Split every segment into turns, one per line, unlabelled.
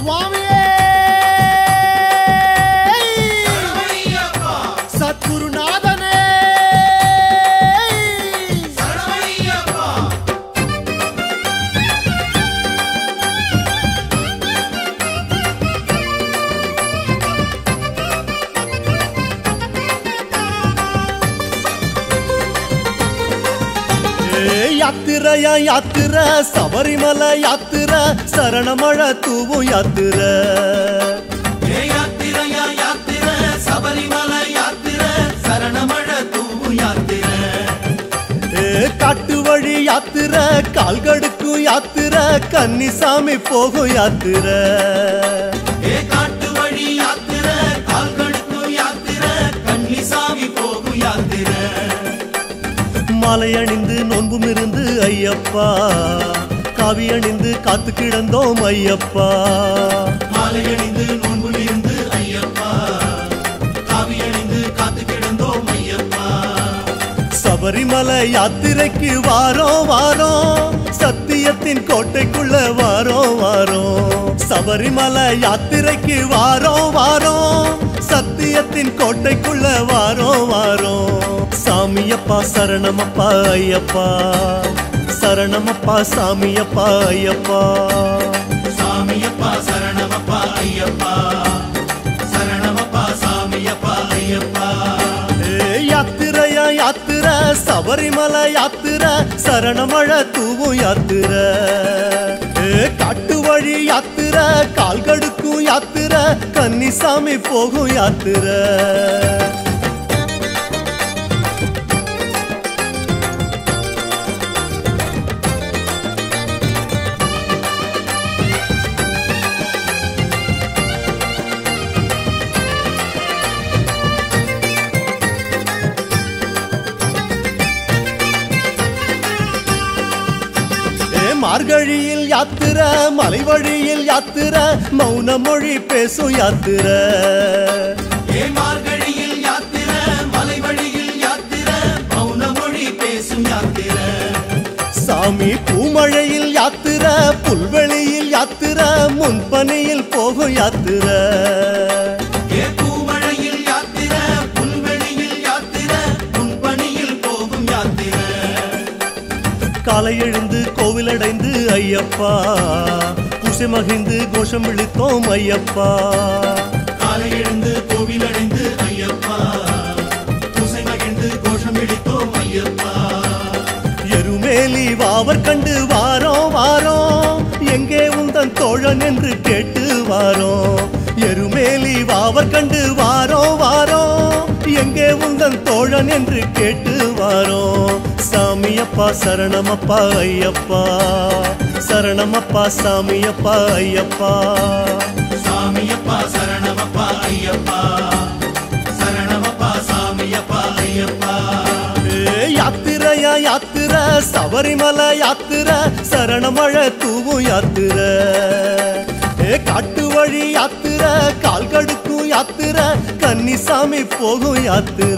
சுவாமியே சத்குருநாதனே ஏ யாத்திரையா யாத்திர சபரிமலை யாத்திர சரணமழ தூவும் யாத்திர
ஏ யாத்திரையா யாத்திர சபரிமலை யாத்திர சரணமழ தூவு யாத்திர
ஏ காட்டு வழி யாத்திர கால்கடுக்கும் யாத்திர கன்னிசாமி போகும் யாத்திர
ஏ காட்டு வழி யாத்திர கால்கடுக்கு யாத்திர கன்னிசாமி போகும் யாத்திர
மாலை அணிந்து நோன்பும் இருந்து ஐயப்பா காவி அணிந்து காத்து கிடந்தோம் ஐயப்பா
மாலை அணிந்து நோன்பு இருந்து ஐயப்பா காவி அணிந்து காத்து கிடந்தோம் ஐயப்பா
சபரிமலை யாத்திரைக்கு வாரோம் வாரோம் சத்தியத்தின் கோட்டைக்குள்ள வாரோம் வாரோம் சபரிமலை யாத்திரைக்கு வாரோம் வாரோம் சத்தியத்தின் கோட்டைக்குள்ள வாரோம் வாரோம் சாமியப்பா சரணமப்பா ஐயப்பா சரணமப்பா சாமியப்பா ஐயப்பா
சாமியப்பா சரணமப்பா ஐயப்பா சரணமப்பா சாமியப்பா ஐயப்பா
ஏ யாத்திரையா யாத்திர சபரிமலை யாத்திர சரணமழ தூவும் யாத்திர ஏ காட்டு வழி யாத்திர கால்கடுக்கும் யாத்திர கன்னிசாமி போகும் யாத்திர ஏ மார்கழியில் யாத்திர மலை வழியில் யாத்திர மௌன மொழி பேசும் யாத்திர
ஏ மார்கழியில் யாத்திர மலை வழியில் யாத்திர மௌன மொழி பேசும் யாத்திர
சாமி பூமழையில் யாத்திர புல்வெளியில் யாத்திர முன்பனியில் போகும் யாத்திர
ஏ பூமழையில் யாத்திர புல்வெளியில் யாத்திர முன்பணியில் போகும் யாத்திர
காலை எழுந்து கோவிலடைந்து ஐயப்பா பூசை மகிழ்ந்து கோஷம் விழித்தோம் ஐயப்பா
காலை எழுந்து கோவில் அடைந்து ஐயப்பா பூசை மகிழ்ந்து கோஷம் இடித்தோம் ஐயப்பா
எருமேலி வாவர் கண்டு வாரோம் வாரோம் எங்கே உந்தன் தோழன் என்று கேட்டு வாரோம் எருமேலி வாவர் கண்டு வாரோம் வாரோம் எங்கே உந்தன் தோழன் என்று கேட்டு வாரோம் சாமியப்பா சரணமப்பா ஐயப்பா சரணமப்பா சாமியப்பா ஐயப்பா
சாமியப்பா சரணமப்பா ஐயப்பா சரணமப்பா சாமியப்பா ஐயப்பா
ஏ யாத்திரையா யாத்திர சபரிமலை யாத்திர சரணமழ தூவும் யாத்திர ஏ காட்டு வழி யாத்திர கால்கடுக்கும் யாத்திர கன்னிசாமி போகும் யாத்திர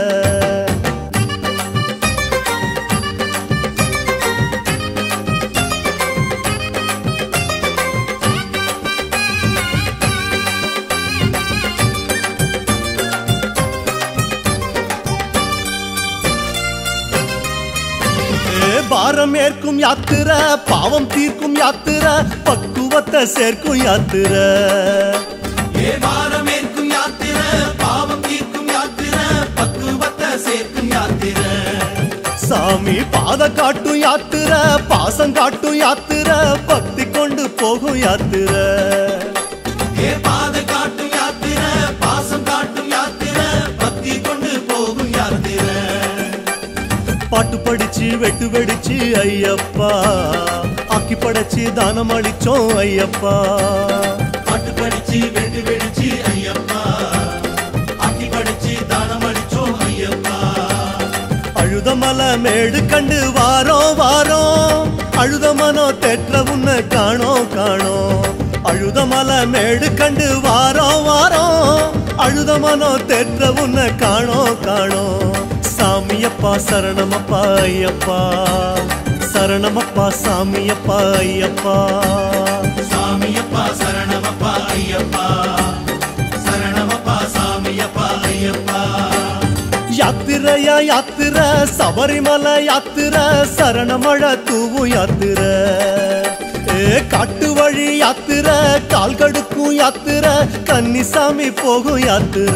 ஏ பாரம் ஏற்கும் யாத்திர பாவம் தீர்க்கும் யாத்திர பக்குவத்தை சேர்க்கும் யாத்திர
ஏ வாரமேற்கும் யாத்திர பாவம் தீர்க்கும் யாத்திர பக்குவத்தை சேர்க்கும் யாத்திர
சாமி பாத காட்டும் யாத்திர பாசம் காட்டும் யாத்திர பக்தி கொண்டு போகும் யாத்திர
ஏ பாத காட்டும் யாத்திர பாசம் காட்டும் யாத்திர பக்தி கொண்டு போகும் யாத்திர
பாட்டு படிச்சு வெட்டு வெடிச்சு ஐயப்பா ஆக்கி படைச்சு தானம் அளிச்சோம் ஐயப்பா
பாட்டு படிச்சு வெட்டு வெடிச்சு ஐயப்பா ஆக்கி படிச்சு தானம் அடிச்சோம் ஐயப்பா
அழுதமல மேடு கண்டு வாரோம் வாரோம் அழுத மனோ தெற்ற உன்னை காணோம் காணோம் அழுதமல மேடு கண்டு வாரோம் வாரோம் அழுத மனோ தெற்ற உன்னை காணோம் காணோம் சாமியப்பா சரணமப்பா ஐயப்பா சரணமப்பா சாமியப்பா ஐயப்பா
சாமியப்பா சரணமப்பா
யாத்திரையா யாத்திர சபரிமலை யாத்திர சரணமழ தூவும் யாத்திர ஏ காட்டு வழி யாத்திர கால் கடுக்கும் யாத்திர கன்னிசாமி போகும் யாத்திர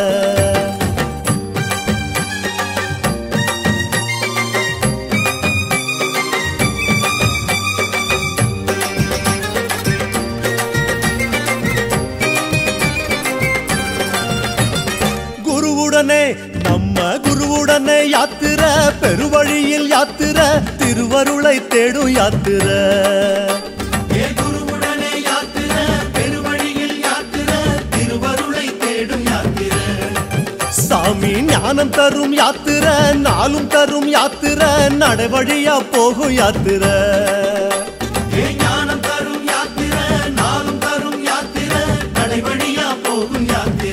குருவுடனே நம்ம குருவுடனே யாத்திர பெருவழியில் யாத்திர திருவருளை தேடும் யாத்திர
ஏ குருவுடனே யாத்திர பெருவழியில் யாத்திர திருவருளை தேடும் யாத்திர
சாமி ஞானம் தரும் யாத்திர நாளும் தரும் யாத்திர நடைவழியா போகும் யாத்திர
ஏ ஞானம் தரும் யாத்திர நாளும் தரும் யாத்திர நடைவழியா போகும் யாத்திர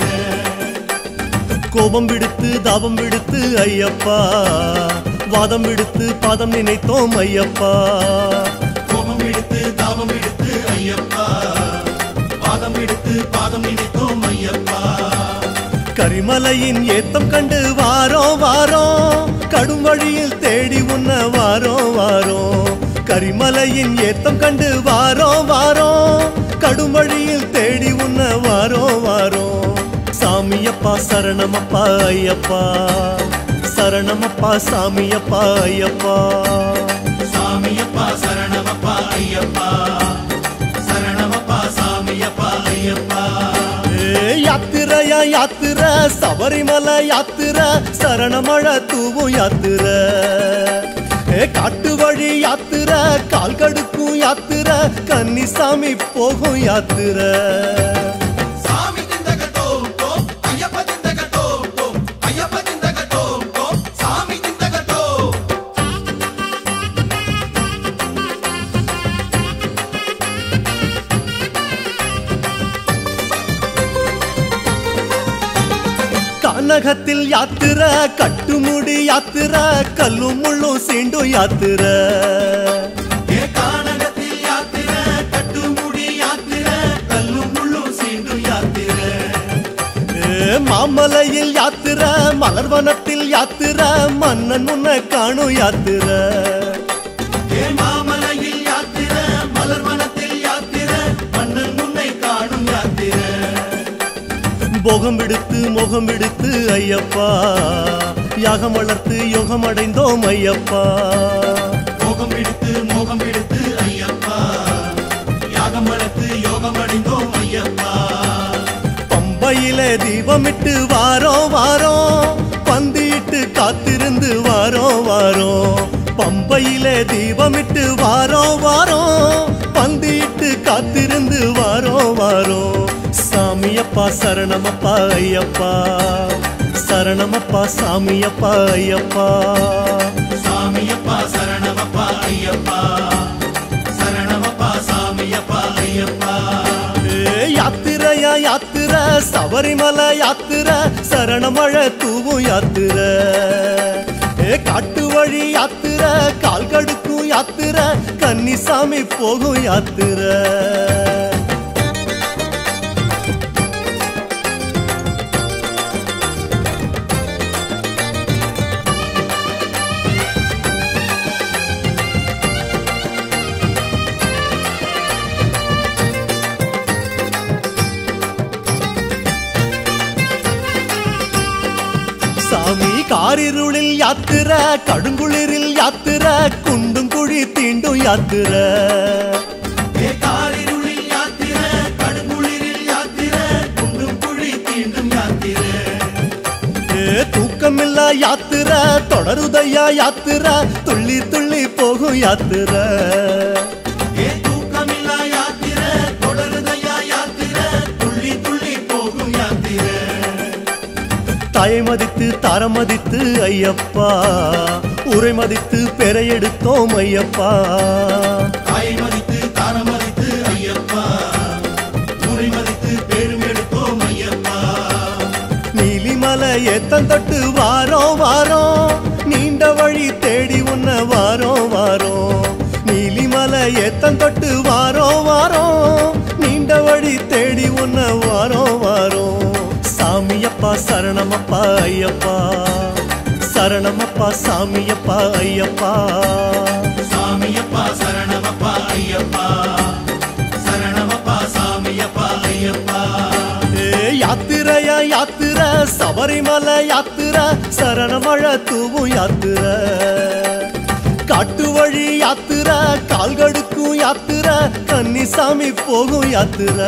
கோபம் விடுத்து தாபம் விடுத்து ஐயப்பா வாதம் விடுத்து பாதம் நினைத்தோம் ஐயப்பா
கோபம் எடுத்து தாபம் எடுத்து ஐயப்பா பாதம் எடுத்து பாதம் நினைத்தோம் ஐயப்பா
கரிமலையின் ஏத்தம் கண்டு வாரோ வாரோ கடும் வழியில் தேடி உன்ன வாரோ வாரோ கரிமலையின் ஏத்தம் கண்டு வாரோ வாரோ கடும் வழியில் தேடி உன்ன வாரோ வாரோ சாமியப்பா சரணமப்பா ஐயப்பா சரணமப்பா சாமியப்பா ஐயப்பா
சாமியப்பா சரணமப்பா ஐயப்பா சரணமப்பா சாமியப்பா ஐயப்பா
ஏ யாத்திரையா யாத்திர சபரிமலை யாத்திர சரணமழ தூவும் யாத்திர ஏ காட்டு வழி யாத்திர கால் கடுக்கும் யாத்திர கன்னிசாமி போகும் யாத்திர
சாமி திந்தகத்தோ தோ ஐயப்ப திந்தகத்தோ தோ ஐயப்ப திந்தகத்தோ தோ சாமி திந்தகத்தோ
கனகத்தில் யாத்திர கட்டுமுடி யாத்திர கல்லும் முள்ளும் சீண்டும் யாத்திர
ஏ கானகத்தில் யாத்திர கட்டுமுடி யாத்திர கல்லும் முள்ளும் சீண்டும் யாத்திர
ஏ மாமலையில் யாத்திர மலர்வனத்தில் யாத்திர மன்னன் உன்னை காணும் யாத்திர
ஏ மாமலையில் யாத்திர மலர்வனத்தில் யாத்திர மன்னன் முன்னை காணும் யாத்திர
போகம் விடுத்து முகம் விடுத்து ஐயப்பா யாகம் வளர்த்து யோகம் அடைந்தோம் ஐயப்பா
மோகம் எடுத்து மோகம் எடுத்து ஐயப்பா யாகம் வளர்த்து யோகம் அடைந்தோம் ஐயப்பா
பம்பையிலே தீபமிட்டு வாரோ வாரோ பந்தியிட்டு காத்திருந்து வாரோ வாரோ பம்பையிலே தீபமிட்டு வாரோ வாரோ பந்தியிட்டு காத்திருந்து வாரோ வாரோ சாமியப்பா சரணமப்பா ஐயப்பா சரணமப்பா சாமியப்பா ஐயப்பா
சாமியப்பா சரணமப்பா ஐயப்பா சரணமப்பா சாமியப்பா ஐயப்பா
ஏ யாத்திரையா யாத்திர சபரிமலை யாத்திர சரணமழ தூவும் யாத்திர ஏ காட்டு வழி யாத்திர கால் கடுக்கும் யாத்திர கன்னிசாமி போகும் யாத்திர சாமி காரிருளில் யாத்திர கடுங்குளிரில் யாத்திர குண்டும் குழி தீண்டும் யாத்திர
ஏ காரிருளில் யாத்திர கடுங்குளிரில் யாத்திர குண்டும் குழி தீண்டும் யாத்திர
ஏ தூக்கமில்லா யாத்திர தொடருதையா யாத்திர துள்ளி துள்ளி போகும் யாத்திர
ஏ தூக்கமில்லா யாத்திர தொடருதையா யாத்திர துள்ளி துள்ளி போகும் யாத்திர
தாயை மதித்து தாரம் மதித்து ஐயப்பா உரை மதித்து பெறையெடுத்தோம் ஐயப்பா
தாயை மதித்து தாரம் மதித்து ஐயப்பா ஊரை மதித்து பேரும் எடுத்தோம் ஐயப்பா
நீலிமலை ஏத்தந்தொட்டு வாரோ வாரோ நீண்ட வழி தேடி உன்ன வாரோ வாரோ நீலிமலை ஏத்தந்தொட்டு வாரோ வாரோ நீண்ட வழி தேடி உன்ன வாரோ வாரோ சாமியப்பா சரணமப்பா ஐயப்பா சரணமப்பா சாமியப்பா ஐயப்பா
சாமியப்பா சரணமப்பா ஐயப்பா சரணமப்பா சாமியப்பா ஐயப்பா
ஏ யாத்திரையா யாத்திர சபரிமலை யாத்திர சரணமழ தூவும் யாத்திர காட்டு வழி யாத்திர கால்கடுக்கும் யாத்திர கன்னிசாமி போகும் யாத்திர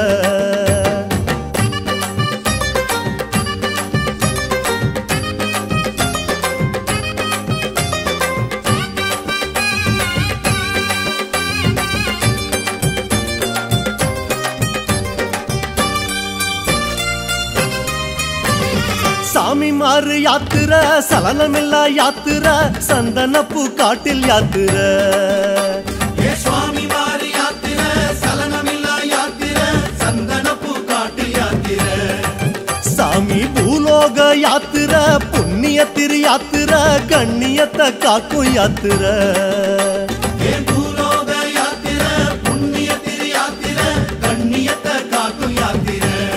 சாமி மாறு யாத்திர சலனமில்லா யாத்திர சந்தனப்பூ காட்டில் யாத்திர
ஏ சுவாமி மாறி யாத்திர சலனமில்லா யாத்திர சந்தனப்பூ காட்டு யாத்திர
சாமி பூலோக யாத்திர புண்ணிய திரு யாத்திர கண்ணியத்தை காக்கும் யாத்திர
ஏ பூலோக யாத்திர புண்ணிய திரு யாத்திர கண்ணியத்தை காக்கும் யாத்திர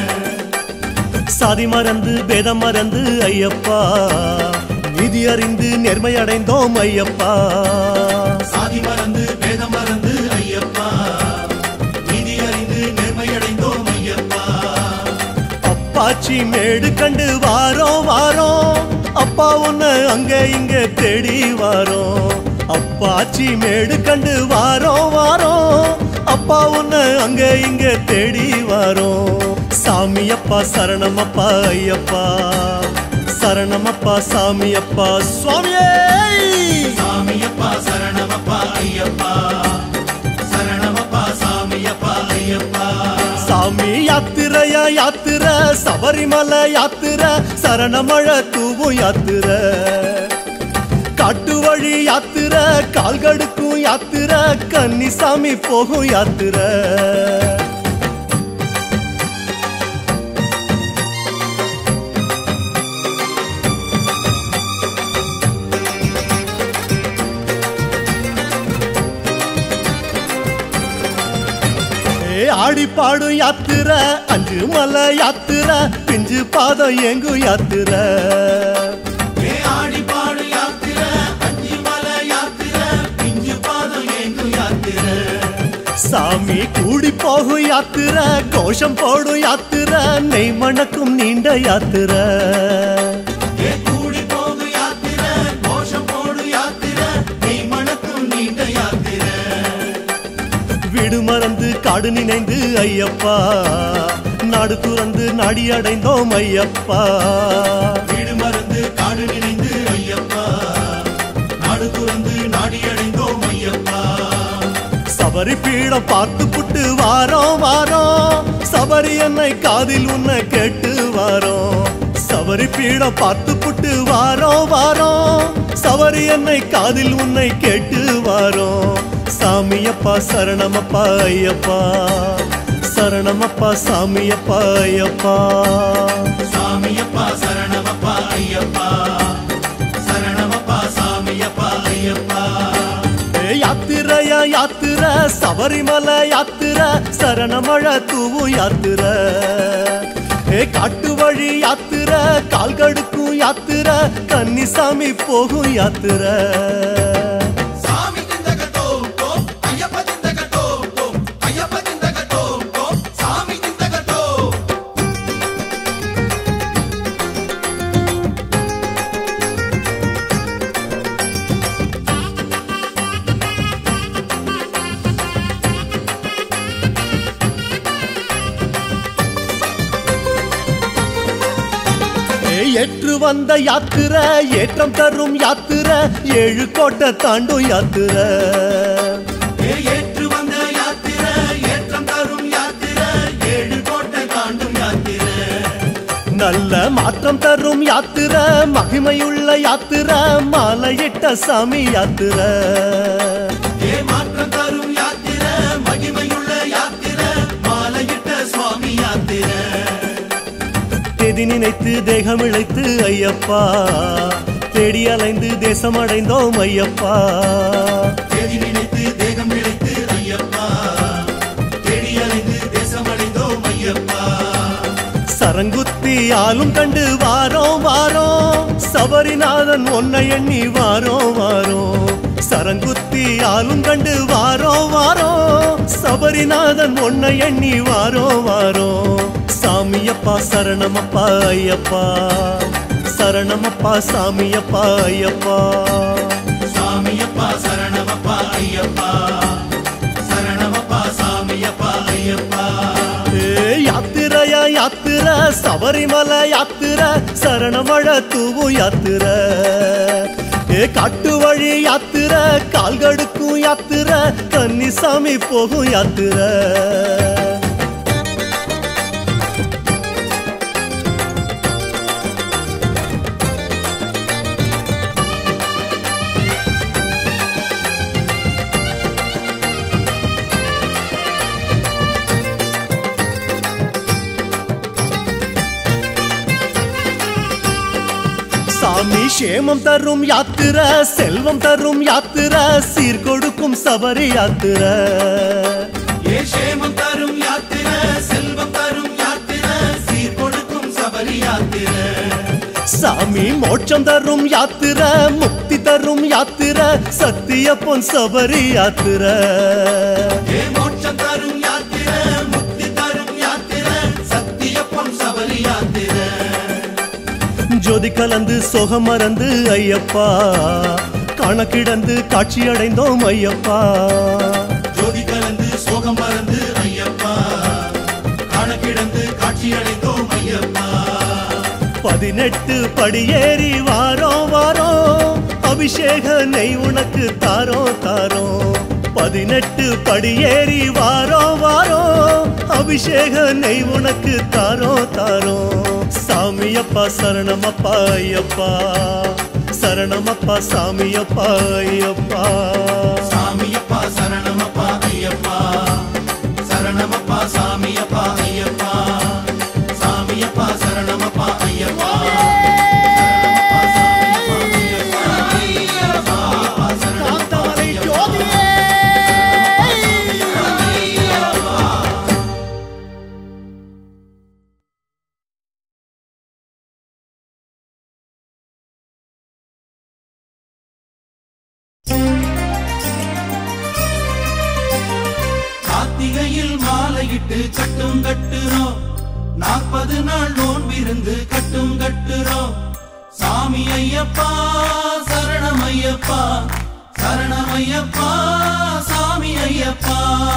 சாதி மறந்து பேதம் மறந்து ஐயப்பா விதி அறிந்து நேர்மை அடைந்தோம் ஐயப்பா
சாதி மறந்து வேதம் மறந்து ஐயப்பா நீதி அறிந்து நேர்மையடைந்தோம் ஐயப்பா
அப்பாச்சி மேடு கண்டு வாரோம் வாரோம் அப்பா உன்னை அங்க இங்க தேடி வாரோம் அப்பாச்சி மேடு கண்டு வாரோம் வாரோம் அப்பா உன்னை அங்க இங்க தேடி வாரோம் சாமியப்பா சரணமப்பா ஐயப்பா சரணமப்பா சாமியப்பா சுவாமியே
சாமியப்பா சரணமப்பா ஐயப்பா சரணமப்பா சாமியப்பா ஐயப்பா
சாமி யாத்திரையா யாத்திர சபரிமலை யாத்திர சரணமழ தூவும் யாத்திர காட்டு வழி யாத்திர கால்கடுக்கும் யாத்திர கன்னிசாமி போகும் யாத்திர ஏ ஆடி பாடும் யாத்திர அஞ்சு மலை யாத்திர பிஞ்சு பாதம் எங்கும் யாத்திர
ஏ ஆடி பாடு யாத்திர அஞ்சு மலை யாத்திர பிஞ்சு பாதம் எங்கும் யாத்திர
சாமி கூடி போகும் யாத்திர கோஷம் போடும் யாத்திர நெய் மணக்கும் நீண்ட யாத்திர
ஏ கூடி போகு யாத்திர கோஷம் போடு யாத்திர நீ மணக்கும் நீண்ட யாத்திர
வீடு மறந்து காடு நினைந்து ஐயப்பா நாடு துறந்து நாடி அடைந்தோம் ஐயப்பா
வீடு மறந்து காடு நினைந்து ஐயப்பா நாடு துறந்து நாடி அடைந்தோம் ஐயப்பா
சபரி பீடம் பார்த்து புட்டு வாரோம் வாரோம் சபரி என்னை காதில் உன்னை கேட்டு வாரோம் சபரி பீடம் பார்த்து புட்டு வாரோம் வாரோம் சபரி என்னை காதில் உன்னை கேட்டு வாரோம் சாமியப்பா சரணமப்பா ஐயப்பா சரணமப்பா சாமியப்பா ஐயப்பா
சாமியப்பா சரணமப்பா ஐயப்பா சரணமப்பா சாமியப்பா ஐயப்பா
ஏ யாத்திரையா யாத்திர சபரிமலை யாத்திர சரணமழ தூவும் யாத்திர ஏ காட்டு வழி யாத்திர கால்கடுக்கும் யாத்திர கன்னிசாமி போகும் யாத்திர
சாமி திந்தகட்டோம் டோம் ஐயப்ப திந்தகட்டோம் டோம் ஐயப்ப திந்தகட்டோம் டோம் சாமி திந்தகட்டோம்
ஏ ஏற்று வந்த யாத்திர ஏற்றம் தரும் யாத்திர ஏழு கோட்டை தாண்டும் யாத்திர
ஏ ஏற்று வந்த யாத்திர ஏற்றம் தரும் யாத்திர ஏழு கோட்டை தாண்டும் யாத்திர
நல்ல மாற்றம் தரும் யாத்திர மகிமையுள்ள யாத்திர மாலையிட்ட சாமி யாத்திர
ஏ மாற்றம் தரும் யாத்திர மகிமையுள்ள யாத்திர மாலையிட்ட சுவாமி யாத்திர
தேதி நினைத்து தேகம் இழைத்து ஐயப்பா தேடி அலைந்து தேசம் அடைந்தோம் ஐயப்பா
தேதி நினைத்து தேகம் இழைத்து ஐயப்பா தேடி அலைந்து தேசம் அடைந்தோம் ஐயப்பா
சரங்குத்தி ஆளும் கண்டு வாரோம் வாரோம் சபரிநாதன் உன்னை எண்ணி வாரோ வாரோ சரங்குத்தி ஆளும் கண்டு வாரோ வாரோ சபரிநாதன் உன்னை எண்ணி வாரோ வாரோ சாமியப்பா சரணமப்பா ஐயப்பா சரணமப்பா சாமியப்பா ஐயப்பா
சாமியப்பா சரணமப்பா ஐயப்பா சரணமப்பா சாமியப்பா ஐயப்பா
ஏ யாத்திரையா யாத்திர சபரிமலை யாத்திர சரணமழ தூவு யாத்திர ஏ காட்டு வழி யாத்திர கால்கடுக்கும் யாத்திர கன்னிசாமி போகும் யாத்திர சாமி சேமம் தரும் யாத்திர செல்வம் தரும் யாத்திர சீர்கொடுக்கும் சபரி யாத்திர
ஏ சேமம் தரும் யாத்திர செல்வம் தரும் யாத்திர சீர் கொடுக்கும் சபரி யாத்திர
சாமி மோட்சம் தரும் யாத்திர முக்தி தரும் யாத்திர சத்திய பொன் சபரி யாத்திர
ஏ மோட்சம் தரும் யாத்திர முக்தி தரும் யாத்திர சத்திய பொன் சபரி யாத்திர
ஜோதி கலந்து சொகம் மறந்து ஐயப்பா கணக்கிடந்து காட்சி அடைந்தோம் ஐயப்பா
ஜோதி கலந்து சோகம் மறந்து ஐயப்பா காண கிடந்து காட்சியடைந்தோம் ஐயப்பா
பதினெட்டு படியேறி வாரோ வாரோ அபிஷேக நெய் உனக்கு தாரோ தாரோ பதினெட்டு படியேறி வாரோ வாரோ அபிஷேக நெய் உனக்கு தாரோ தாரோ சாமியப்பா சரணமப்பா ஐயப்பா சரணமப்பா சாமியப்பா ஐயப்பா
சாமியப்பா சரணமப்பா ஐயப்பா சரணமப்பா சாமியப்பா ஐயப்பா சாமியப்பா சரணமப்பா ஐயப்பா சரணமப்பா சாமியப்பா ஐயப்பா சாமியப்பா சரணமப்பா ஐயப்பா கார்த்திகையில் மாலையிட்டு கட்டும் கட்டுறோம் நாற்பது நாள் நோன்பிருந்து கட்டும் கட்டுறோம் சாமி ஐயப்பா சரணம் ஐயப்பா சரணம் ஐயப்பா சாமி ஐயப்பா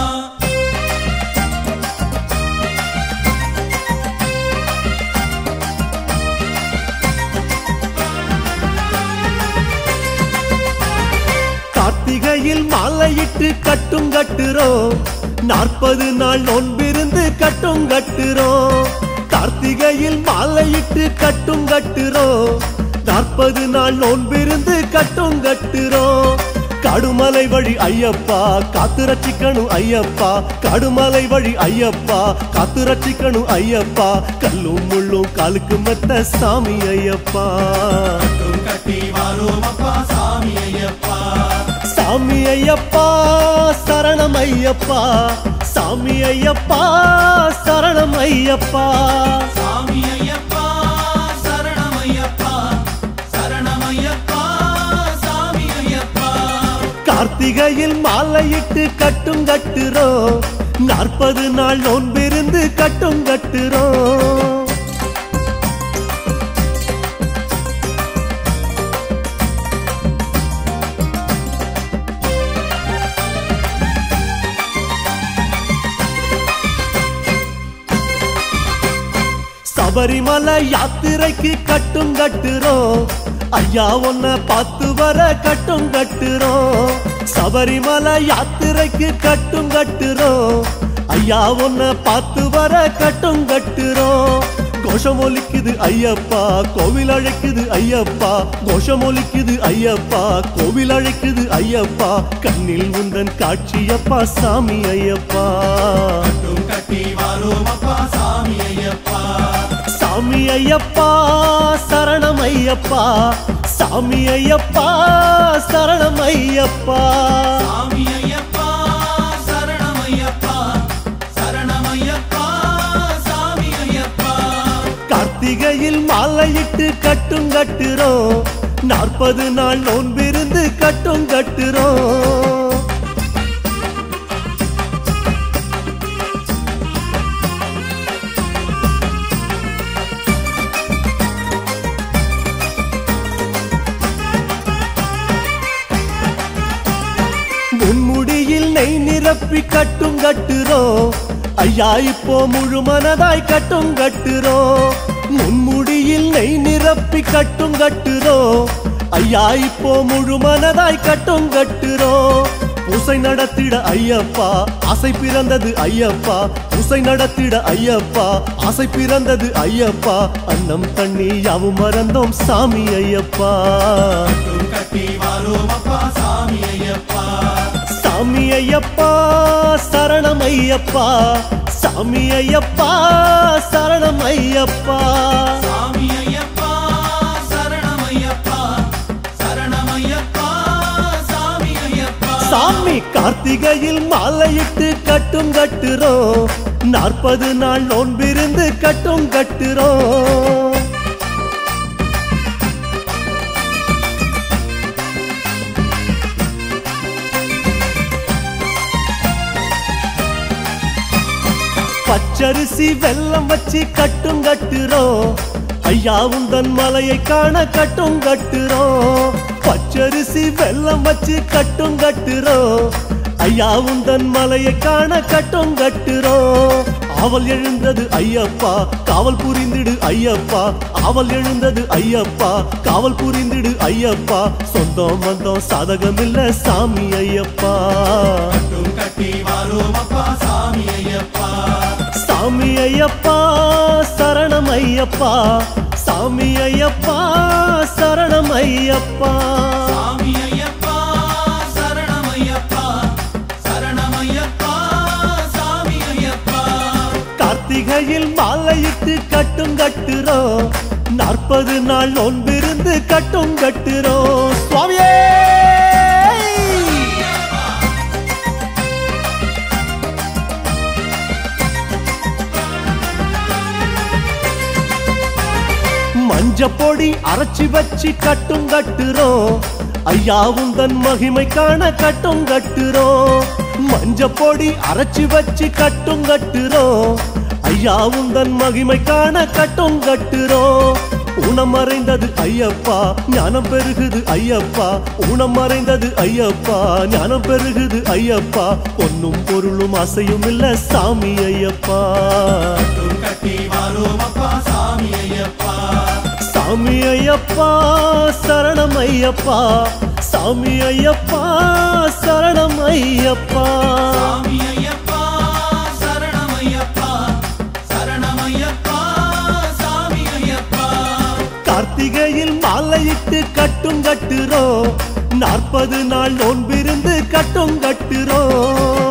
கார்த்திகையில் மாலையிட்டு கட்டும் கட்டுறோம் நாற்பது நாள் நோன்பிருந்து கட்டும் கட்டுறோம் கார்த்திகையில் மாலையிட்டு கட்டும் கட்டுறோம் நாற்பது நாள் நோன்பிருந்து கட்டும் கட்டுறோம் கடுமலை வழி ஐயப்பா காத்து ரட்சிக்கணும் ஐயப்பா கடுமலை வழி ஐயப்பா காத்து ரட்சிக்கணும் ஐயப்பா கல்லும் முள்ளும் காலுக்கு மெத்த சாமி ஐயப்பா
கட்டும் கட்டி வாரோம் அப்பா சாமி ஐயப்பா
சாமி ஐயப்பா சரணம் ஐயப்பா சாமி ஐயப்பா சரணம் ஐயப்பா
சாமி ஐயப்பா சரணம் ஐயப்பா சரணம் ஐயப்பா சாமி ஐயப்பா
கார்த்திகையில் மாலையிட்டு கட்டும் கட்டுறோம் நாற்பது நாள் நோன்பிருந்து கட்டும் கட்டுறோம் சபரிமலை யாத்திரைக்கு கட்டும் கட்டுறோம் ஐயா உன்னை பார்த்து வர கட்டும் கட்டுறோம் சபரிமலை யாத்திரைக்கு கட்டும் கட்டுறோம் ஐயா உன்னை பார்த்து வர கட்டும் கட்டுறோம் கோஷம் ஒலிக்குது ஐயப்பா கோவில் அழைக்குது ஐயப்பா கோஷம் ஒலிக்குது ஐயப்பா கோவில் அழைக்குது ஐயப்பா கண்ணில் உந்தன் காட்சியப்பா சாமி ஐயப்பா
கட்டும் கட்டி வாரோம் அப்பா சாமி ஐயப்பா
சாமி ஐயப்பா சரணம் ஐயப்பா சாமி ஐயப்பா சரணம் ஐயப்பா
சாமி ஐயப்பா சரணம் ஐயப்பா சரணம் ஐயப்பா சாமி ஐயப்பா
கார்த்திகையில் மாலையிட்டு கட்டும் கட்டுறோம் நாற்பது நாள் நோன்பிருந்து கட்டும் கட்டுறோம் முன்முடியில் நெய் நிரப்பி கட்டும் கட்டுறோம் ஐயா இப்போ முழு மனதாய் கட்டும் கட்டுறோம் முன்முடியில் நெய் நிரப்பி கட்டும் கட்டுறோம் ஐயா இப்போ முழு மனதாய் கட்டும் கட்டுறோம் பூசை நடத்திட ஐயப்பா ஆசை பிறந்தது ஐயப்பா பூசை நடத்திட ஐயப்பா ஆசை பிறந்தது ஐயப்பா அன்னம் தண்ணி யாவும் மறந்தோம் சாமி ஐயப்பா
கட்டும் கட்டி வாரோம் அப்பா சாமி ஐயப்பா
சாமி ஐயப்பா சரணம் ஐயப்பா சாமி ஐயப்பா சரணம் ஐயப்பா
சாமி ஐயப்பா சரணமையப்பா சரணமையப்பா சாமி ஐயப்பா
சாமி கார்த்திகையில் மாலையிட்டு கட்டும் கட்டுறோம் நாற்பது நாள் நோன்பிருந்து கட்டும் கட்டுறோம் பச்சரிசி வெல்லம் வச்சு கட்டும் கட்டுறோம் ஐயா உந்தன் மலையை காண கட்டும் கட்டுறோம் பச்சரிசி வெல்லம் வச்சு கட்டும் கட்டுறோம் ஐயா உந்தன் மலையை காண கட்டும் கட்டுறோம் அவள் எழுந்தது ஐயப்பா காவல் புரிந்திடு ஐயப்பா அவள் எழுந்தது ஐயப்பா காவல் புரிந்திடு ஐயப்பா சொந்தம் வந்தோம் சாதகம் இல்ல சாமி ஐயப்பா
கட்டும் கட்டி வாரோம் அப்பா சாமி ஐயப்பா
சாமி ஐயப்பா சரணம் ஐயப்பா சாமி ஐயப்பா சரணம் ஐயப்பா
சாமி ஐயப்பா சரணமையப்பா சரணமையப்பா சாமி ஐயப்பா
கார்த்திகையில் மாலையிட்டு கட்டும் கட்டுறோம் நாற்பது நாள் நோன்பிருந்து கட்டும் கட்டுறோம் சுவாமியே மஞ்ச பொடி அரைச்சி வச்சு கட்டும் கட்டுறோம் ஐயா உந்தன் மகிமை காண கட்டும் கட்டுறோம் மஞ்ச பொடி அரைச்சி வச்சு கட்டும் கட்டுறோம் ஐயா உந்தன் மகிமை காண கட்டும் கட்டுறோம் ஊனம் மறைந்தது ஐயப்பா ஞானம் பெருகுது ஐயப்பா ஊனம் மறைந்தது ஐயப்பா ஞானம் பெருகுது ஐயப்பா பொன்னும் பொருளும் அசையும் இல்ல சாமி ஐயப்பா
கட்டும் கட்டி வாரோம் அப்பா சாமி ஐயப்பா
சாமி ஐயப்பா சரணம் ஐயப்பா சாமி ஐயப்பா சரணம் ஐயப்பா
சாமி ஐயப்பா சரணமையப்பா சரணமையப்பா சாமி ஐயப்பா
கார்த்திகையில் மாலையிட்டு கட்டும் கட்டுறோம் நாற்பது நாள் நோன்பிருந்து கட்டும் கட்டுறோம்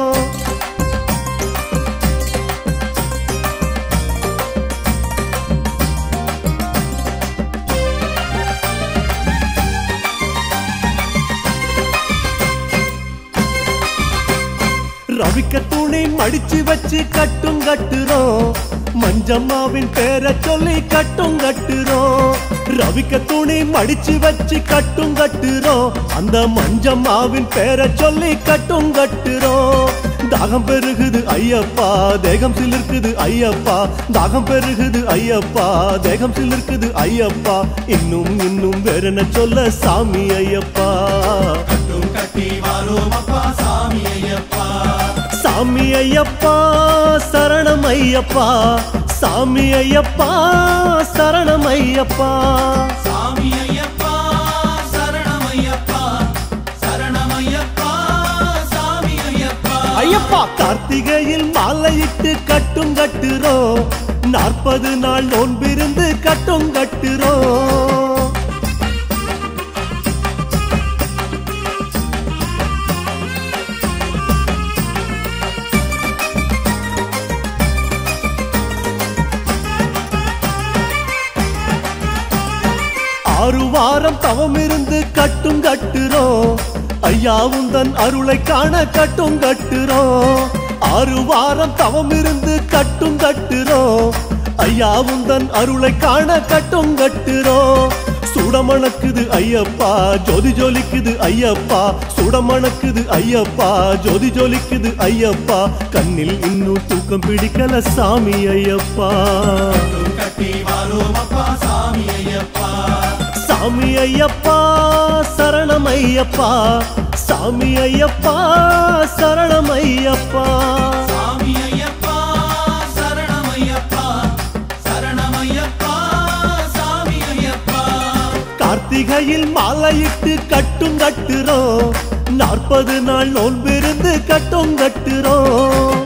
ரவிக்க துணி மடிச்சு வச்சு கட்டும் கட்டுறோம் மஞ்சம்மாவின் பேரை சொல்லி கட்டும் கட்டுறோம் ரவிக்க துணி மடிச்சு வச்சு கட்டும் கட்டுறோம் அந்த மஞ்சம்மாவின் பேரை சொல்லி கட்டும் கட்டுறோம் தாகம் பெருகுது ஐயப்பா தேகம் சிலிர்க்குது ஐயப்பா தாகம் பெருகுது ஐயப்பா தேகம் சிலிர்க்குது ஐயப்பா இன்னும் இன்னும் வேறென்ன சொல்ல சாமி ஐயப்பா
கட்டும் கட்டி வாரோம் அப்பா சாமி ஐயப்பா
சாமி ஐயப்பா சரணம் ஐயப்பா சாமி ஐயப்பா சரணம் ஐயப்பா
சாமி ஐயப்பா சரணமையப்பா சரணமையப்பா சாமி ஐயப்பா
ஐயப்பா கார்த்திகையில் மாலையிட்டு கட்டும் கட்டுறோம் நாற்பது நாள் நோன்பிருந்து கட்டும் கட்டுறோம் ஆறு வாரம் தவம் இருந்து கட்டும் கட்டுறோம் ஐயா உந்தன் அருளை காண கட்டும் கட்டுறோம் ஆறு வாரம் தவம் இருந்து கட்டும் கட்டுறோம் ஐயா உந்தன் அருளை காண கட்டும் கட்டுறோம் சுடமணக்குது ஐயப்பா ஜோதி ஜொலிக்குது ஐயப்பா சுடமணக்குது ஐயப்பா ஜோதி ஜொலிக்குது ஐயப்பா கண்ணில் இன்னும் தூக்கம் பிடிக்கல சாமி ஐயப்பா
கட்டி வாரோம் அப்பா சாமி ஐயப்பா
சாமி ஐயப்பா சரணம் ஐயப்பா சாமி ஐயப்பா சரணம் ஐயப்பா
சாமி ஐயப்பா சரணமையப்பா சரணமையப்பா சாமி ஐயப்பா
கார்த்திகையில் மாலையிட்டு கட்டும் கட்டுறோம் நாற்பது நாள் நோன்பிருந்து கட்டும் கட்டுறோம்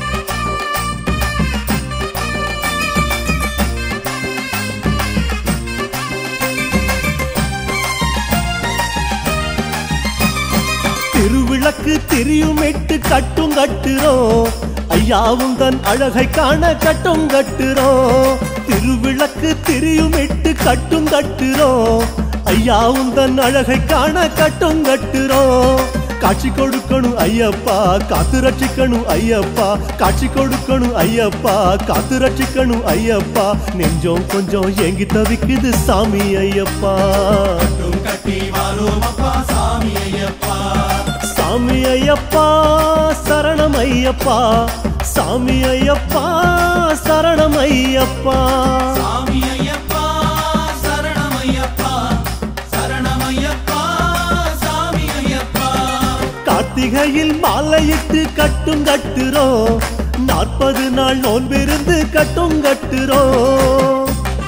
திருவிளக்கு திரியுமிட்டு கட்டும் கட்டுறோம் ஐயாவும் தன் அழகை காண கட்டும் கட்டுறோம் திருவிளக்கு திரியுமிட்டு கட்டும் கட்டுறோம் ஐயாவும் தன் அழகை காண கட்டும் கட்டுறோம் காட்சி கொடுக்கணும் ஐயப்பா காத்து ரட்சிக்கணும் ஐயப்பா காட்சி கொடுக்கணும் ஐயப்பா காத்து ரட்சிக்கணும் ஐயப்பா நெஞ்சம் கொஞ்சம் ஏங்கி தவிக்குது சாமி ஐயப்பா
கட்டும் கட்டி வாரோம் அப்பா சாமி ஐயப்பா
சாமி ஐயப்பா சரணம் ஐயப்பா சாமி ஐயப்பா சரணம் ஐயப்பா
சாமி ஐயப்பா சரணமையப்பா சரணமையப்பா சாமி ஐயப்பா
கார்த்திகையில் மாலையிட்டு கட்டும் கட்டுறோம் நாற்பது நாள் நோன்பிருந்து கட்டும் கட்டுறோம்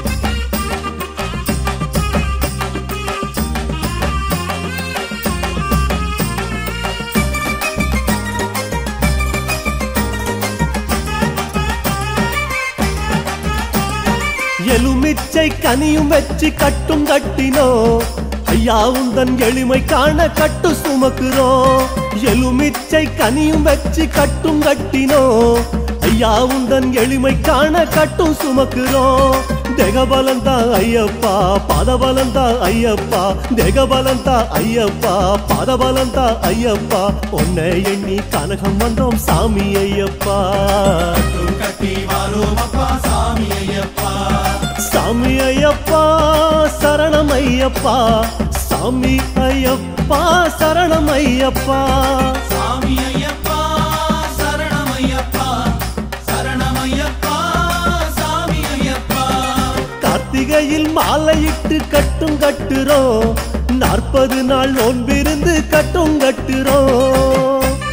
எலுமிச்சை கனியும் வச்சு கட்டும் கட்டினோ ஐயா உந்தன் எளிமை காண கட்டு சுமக்குறோம் எலுமிச்சை கனியும் வச்சு கட்டும் கட்டினோ ஐயா உந்தன் எளிமை காண கட்டும் சுமக்குறோம் தேகபலந்தா ஐயப்பா பாதபலந்தா ஐயப்பா தேகபலந்தா ஐயப்பா பாதபலந்தா ஐயப்பா உன்னை எண்ணி கனகம் வந்தோம் சாமி ஐயப்பா
கட்டும் கட்டி வாரோம் அப்பா சாமி ஐயப்பா
சாமி ஐயப்பா சரணம் ஐயப்பா சாமி ஐயப்பா சரணம் ஐயப்பா
சாமி ஐயப்பா சரணமையப்பா சரணமையப்பா சாமி ஐயப்பா
கார்த்திகையில் மாலையிட்டு கட்டும் கட்டுறோம் நாற்பது நாள் நோன்பிருந்து கட்டும் கட்டுறோம்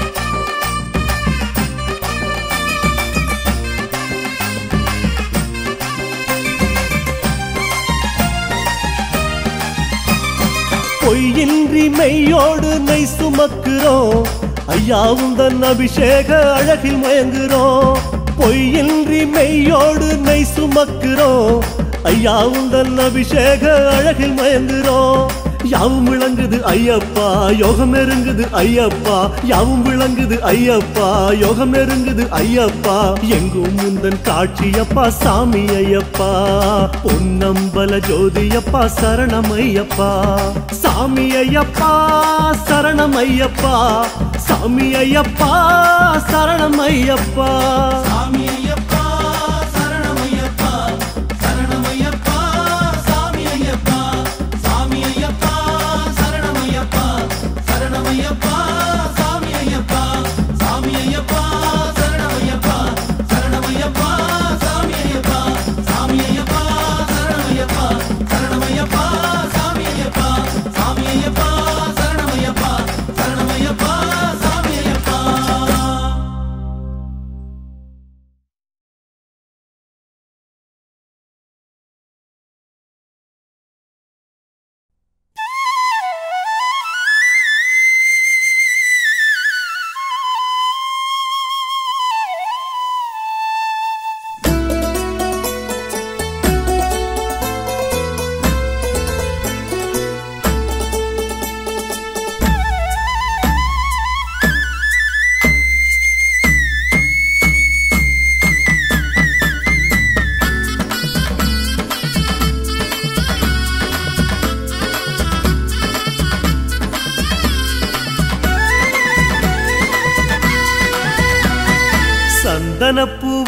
பொய்யின்றி மெய்யோடு நெய் சுமக்குறோம் ஐயா உந்தன் அபிஷேக அழகில் மயங்குறோம் பொய்யின்றி மெய்யோடு நெய் சுமக்குறோம் ஐயா உந்தன் அபிஷேக அழகில் மயங்குறோம் யாவும் விளங்குது ஐயப்பா யோகம் நெருங்குது ஐயப்பா யாவும் விளங்குது ஐயப்பா யோகம் நெருங்குது ஐயப்பா எங்கும் முந்தன் காட்சியப்பா சாமி ஐயப்பா பொன்னம்பல ஜோதியப்பா சரணம் ஐயப்பா சாமி ஐயப்பா சரணம் ஐயப்பா சாமி ஐயப்பா சரணம் ஐயப்பா
சாமி ஐயப்பா சரணமையப்பா சரணமையப்பா சாமி ஐயப்பா சாமி ஐயப்பா சரணமையப்பா சரணமையப்பா சாமி ஐயப்பா சாமி ஐயப்பா சரணமையப்பா சரணமையப்பா சாமி ஐயப்பா சாமி ஐயப்பா சரணமையப்பா சரணமையப்பா சாமி ஐயப்பா சாமி ஐயப்பா சரணமையப்பா சரணமையப்பா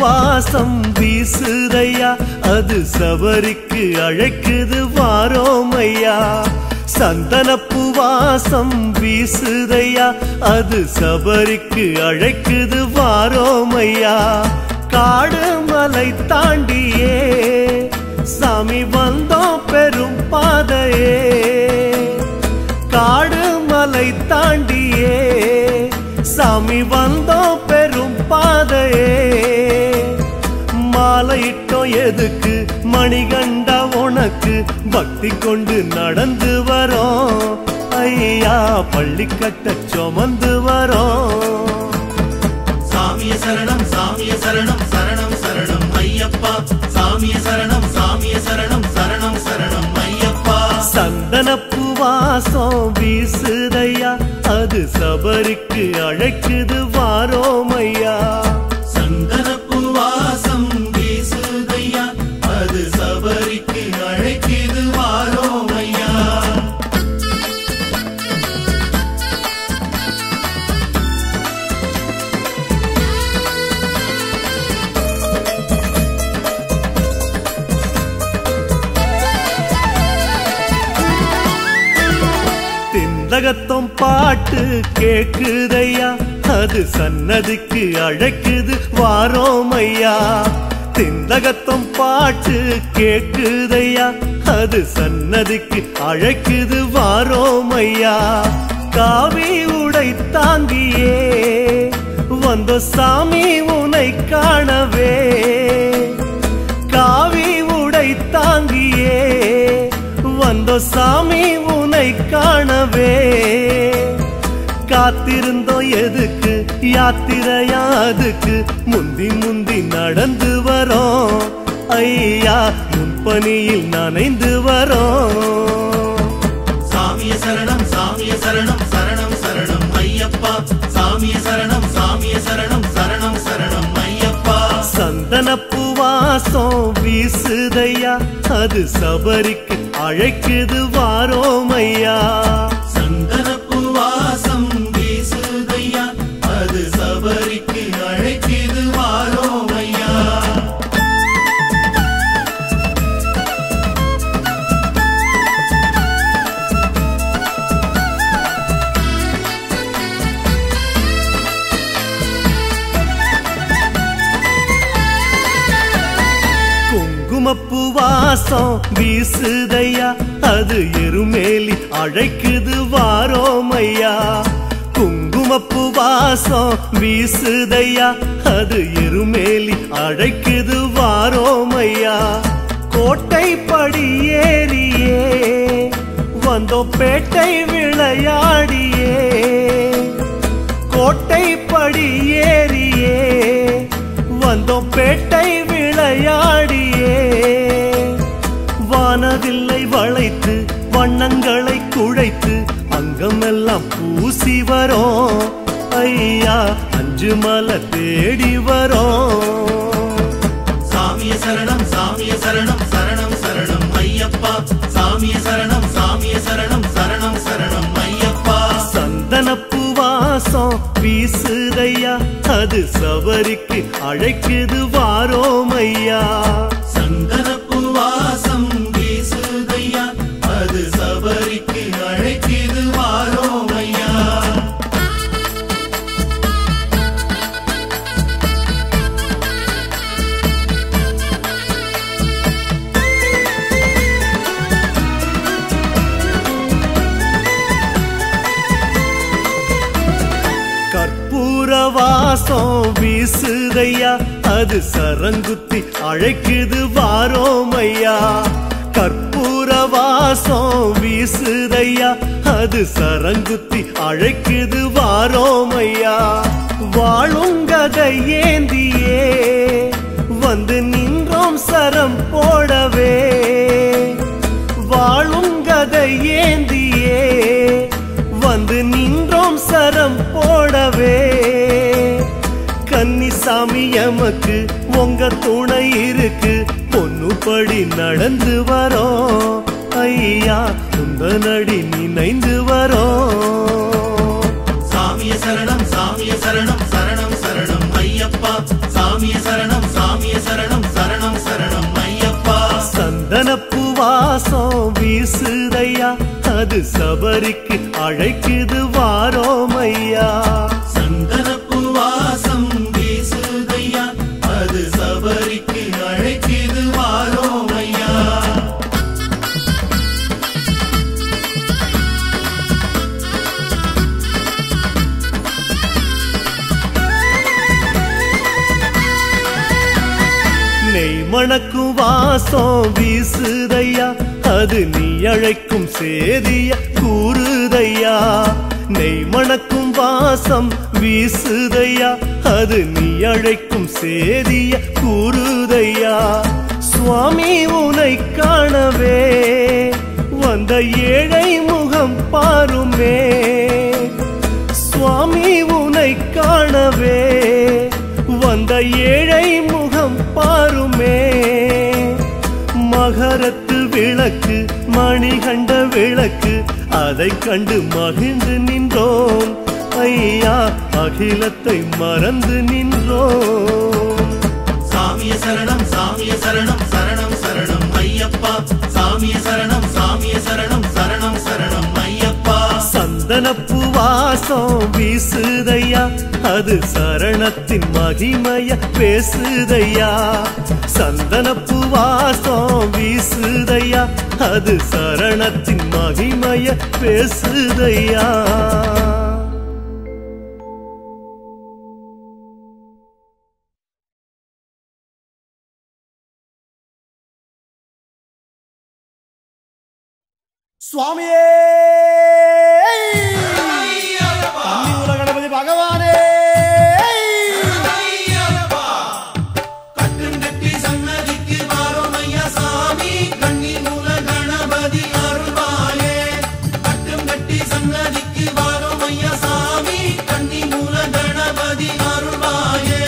வாசம் வீசுதையா அது சபரிக்கு அழைக்குது வாரோமையா சந்தனப்பு வாசம் வீசுதையா அது சபரிக்கு அழைக்குது வாரோமையா காடு மலை தாண்டியே சாமி வந்தோம் பெரும் பாதையே காடு மலை தாண்டியே சாமி வந்தோம் பெரும் பாதையே மாலையிட்டோம் எதுக்கு மணிகண்டா உனக்கு பக்தி கொண்டு நடந்து வரோம் ஐயா பள்ளிக்கட்ட சுமந்து வரோம்
சாமிய சரணம் சாமிய சரணம் சரணம் சரணம் ஐயப்பா சாமிய சரணம் சாமிய சரணம் சரணம் சரணம் ஐயப்பா
சந்தனப்பு வாசம் வீசுதையா அது சபரிக்கு அழைக்குது வாரோமையா
சந்தனப்பு வாசம் வீசுதையா அது சபரிக்கு அழைக்குது வாரோமையா
திந்தகத்தம் பாட்டு கேக்குதையா அது சன்னதிக்கு அழைக்குது வாரோமையா திந்தகத்தம் பாட்டு கேக்குதையா அது சன்னதிக்கு அழைக்குது வாரோமையா காவி உடை தாங்கியே வந்த சாமி உனை காணவே காவி உடை தாங்கியே வந்த சாமி உனை காணவே காத்திருந்தோம் எதுக்கு யாத்திரையா அதுக்கு முந்தி முந்தி நடந்து வரோம் ஐயா முன்பணியில் நனைந்து வரோம்
சாமிய சரணம் சாமிய சரணம் சரணம் சரணம் ஐயப்பா சாமிய சரணம் சாமிய சரணம் சரணம் சரணம் ஐயப்பா
சந்தனப்பு வாசம் வீசுதையா அது சபரிக்கு அழைக்குது வாரோமையா
சந்தனப்பு வாசம் வீசுதையா அது சபரிக்கு அழைக்குது வாரோமையா
குங்குமப்பு வாசம் வீசுதையா அது எருமேலி அழைக்குது வாரோமையா குங்குமப்பு வாசம் வீசுதையா அது எருமேலி அழைக்குது வாரோமையா கோட்டை படி ஏறியே வந்தோ பேட்டை விளையாடியே கோட்டை படி ஏறியே வந்தோம் பேட்டை விளையாடியே வானவில்லை வளைத்து வண்ணங்களை குழைத்து அங்கமெல்லாம் பூசி வரோம் ஐயா அஞ்சு மலை தேடி வரோம்
சாமிய சரணம் சாமிய சரணம் சரணம் சரணம் ஐயப்பா சாமிய சரணம் சாமிய சரணம் சரணம் சரணம் ஐயப்பா
சந்தனப்பு வாசம் வீசுதையா அது சபரிக்கு அழைக்குது வாரோமையா
சந்தனப்பு வாசம் வீசுதையா அது சபரிக்கு அழைக்குது வாரோமையா
கற்பூர வாசம் வீசுதையா அது சரங்குத்தி அழைக்குது வாரோமையா கற்பூர வாசம் வீசுதையா அது சரங்குத்தி அழைக்குது வாரோமையா வாழுங்கதை ஏந்தியே வந்து நின்றோம் சரம் போடவே வாழும் கதை ஏந்தியே வந்து நின்றோம் சரம் போடவே கன்னிசாமி எமக்கு உங்க துணை இருக்கு பொண்ணுப்படி நடந்து வரோம் ஐயா உந்த நடி நினைந்து வரோம்
சாமிய சரணம் சாமிய சரணம் சரணம் சரணம் ஐயப்பா சாமிய சரணம் சாமிய
வாசம் வீசுதையா அது சபரிக்கு அழைக்குது வாரோமையா
சந்தனப்பு வாசம் வீசுதையா அது சபரிக்கு அழைக்குது வாரோமையா
நெய் மணக்கும் வாசம் வீசுதையா அது நீ அழைக்கும் சேதிய கூறுதையா நெய் மணக்கும் வாசம் வீசுதையா அது நீ அழைக்கும் சேதிய கூறுதையா சுவாமி உனை காணவே வந்த ஏழை முகம் பாருமே சுவாமி உனை காணவே வந்த ஏழை முகம் பாருமே மகரத்து விளக்கு மணிகண்ட விளக்கு அதை கண்டு மகிழ்ந்து நின்றோம் ஐயா அகிலத்தை மறந்து நின்றோம்
சாமிய சரணம் சாமிய சரணம் சரணம் சரணம் ஐயப்பா சாமிய சரணம் சாமிய சரணம் சரணம் சரணம் ஐயப்பா
சந்தனப்பு வாசம் வீசுதையா அது சரணத்தின் மகிமைய பேசுதையா சந்தனப்பு வாசம் வீசுதையா அது சரணத்தின் மகிமைய பேசுதையா
சுவாமியே தண்ணி கணபதி பகவானே
கட்டுங்கட்டி சன்னதிக்கு வாரோம் ஐயா சாமி கண்ணி மூல கணபதி அருள்வாயே கட்டுங்கட்டி சன்னதிக்கு வாரோம் ஐயா சாமி கண்ணி மூல கணபதி அருள்வாயே